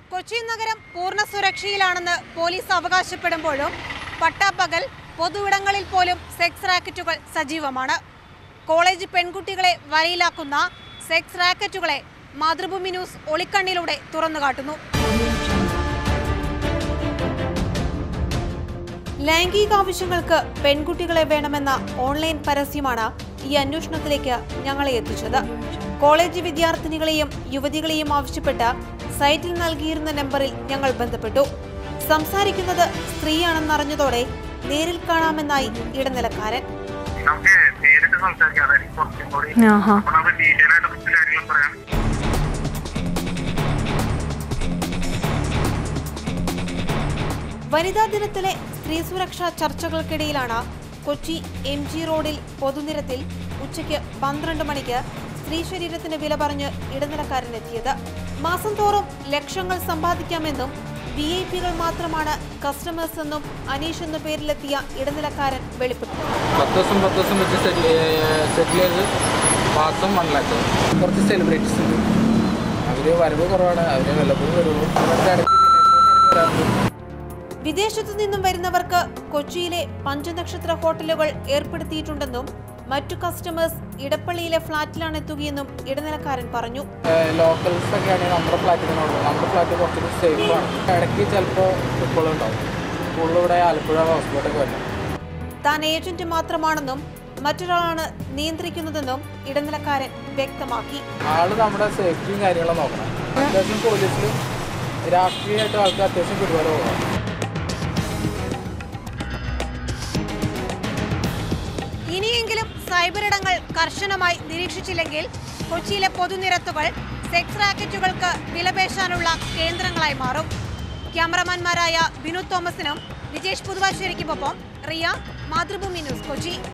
കൊച്ചി നഗരം പൂർണ്ണ സുരക്ഷയിലാണെന്ന് പോലീസ് അവകാശപ്പെടുമ്പോഴും പട്ടാപ്പകൽ പൊതുവിടങ്ങളിൽ പോലും സെക്സ് റാക്കറ്റുകൾ സജീവമാണ് കോളേജ് പെൺകുട്ടികളെ വരയിലാക്കുന്ന സെക്സ് റാക്കറ്റുകളെ മാതൃഭൂമി ന്യൂസ് ഒളിക്കണ്ണിലൂടെ തുറന്നുകാട്ടുന്നു ലൈംഗിക ആവശ്യങ്ങൾക്ക് പെൺകുട്ടികളെ വേണമെന്ന ഓൺലൈൻ പരസ്യമാണ് ഈ അന്വേഷണത്തിലേക്ക് ഞങ്ങളെ എത്തിച്ചത് കോളേജ് വിദ്യാർത്ഥിനികളെയും യുവതികളെയും ആവശ്യപ്പെട്ട് സൈറ്റിൽ നൽകിയിരുന്ന നമ്പറിൽ ഞങ്ങൾ ബന്ധപ്പെട്ടു സംസാരിക്കുന്നത് സ്ത്രീയാണെന്നറിഞ്ഞതോടെ നേരിൽ കാണാമെന്നായി ഇടനിലക്കാരൻ നമുക്ക് നേരിട്ട് സംസാരിക്കാം അതായിരിക്കും കുറച്ചും കൂടി അപ്പൊ നമുക്ക് ഡീറ്റെയിൽ ആയിട്ട് കുറച്ച് കാര്യങ്ങൾ പറയാം വനിതാ ദിനത്തിലെ സ്ത്രീ സുരക്ഷാ ചർച്ചകൾക്കിടയിലാണ് കൊച്ചി എം ജി റോഡിൽ പൊതുനിരത്തിൽ ഉച്ചയ്ക്ക് പന്ത്രണ്ട് മണിക്ക് സ്ത്രീ ശരീരത്തിന് വില പറഞ്ഞ് ഇടനിലക്കാരൻ എത്തിയത് മാസം തോറും ലക്ഷങ്ങൾ സമ്പാദിക്കാമെന്നും വി ഐ പികൾ മാത്രമാണ് കസ്റ്റമേഴ്സ് എന്നും അനീഷ് എന്ന പേരിലെത്തിയ ഇടനിലക്കാരൻ വെളിപ്പെട്ടു പത്ത് ദിവസം പത്ത് ദിവസം വെച്ച് സെറ്റിൽ സെറ്റിൽ ചെയ്ത് മാസം വൺ ലാക്ക് കുറച്ച് സെലിബ്രിറ്റീസ് ഉണ്ട് അവർ വരവ് കുറവാണ് അവർ വല്ലപ്പോഴും വരുള്ളൂ അവരുടെ ഇടയ്ക്ക് പിന്നെ ഇങ്ങോട്ട് വരാറുണ്ട് വിദേശത്തു നിന്നും വരുന്നവർക്ക് കൊച്ചിയിലെ പഞ്ചനക്ഷത്ര ഹോട്ടലുകൾ ഏർപ്പെടുത്തിയിട്ടുണ്ടെന്നും മറ്റു കസ്റ്റമേഴ്സ് ഇടപ്പള്ളിയിലെ ഫ്ളാറ്റിലാണ് എത്തുകയെന്നും ഇടനിലക്കാരൻ പറഞ്ഞു ലോക്കൽസ് ഒക്കെ ആണെങ്കിൽ നമ്മുടെ ഫ്ലാറ്റിൽ നിന്നുള്ളത് നമ്മുടെ ഫ്ലാറ്റ് കുറച്ചുകൂടി സേഫാണ് ഇടയ്ക്ക് ചിലപ്പോൾ ട്രിപ്പുകളുണ്ടാവും കൂടുതൽ ഇവിടെ ആലപ്പുഴ ഹോസ്പിറ്റലൊക്കെ വരണം താൻ ഏജന്റ് മാത്രമാണെന്നും മറ്റൊരാളാണ് നിയന്ത്രിക്കുന്നതെന്നും ഇടനിലക്കാരൻ വ്യക്തമാക്കി ആള് നമ്മുടെ സേഫ്റ്റിയും കാര്യങ്ങളും നോക്കണം അത്യാവശ്യം പോലീസിലും രാഷ്ട്രീയമായിട്ട് ആൾക്ക് അത്യാവശ്യം പിടിപാട് പോകണം ഇനിയെങ്കിലും സൈബർ ഇടങ്ങൾ കർശനമായി നിരീക്ഷിച്ചില്ലെങ്കിൽ കൊച്ചിയിലെ പൊതുനിരത്തുകൾ സെക്സ് റാക്കറ്റുകൾക്ക് വിലപേശാനുള്ള കേന്ദ്രങ്ങളായി മാറും ക്യാമറമാൻമാരായ വിനോദ് തോമസിനും വിജേഷ് പുതുവാശ്ശേരിക്കുമൊപ്പം റിയ മാതൃഭൂമി ന്യൂസ് കൊച്ചി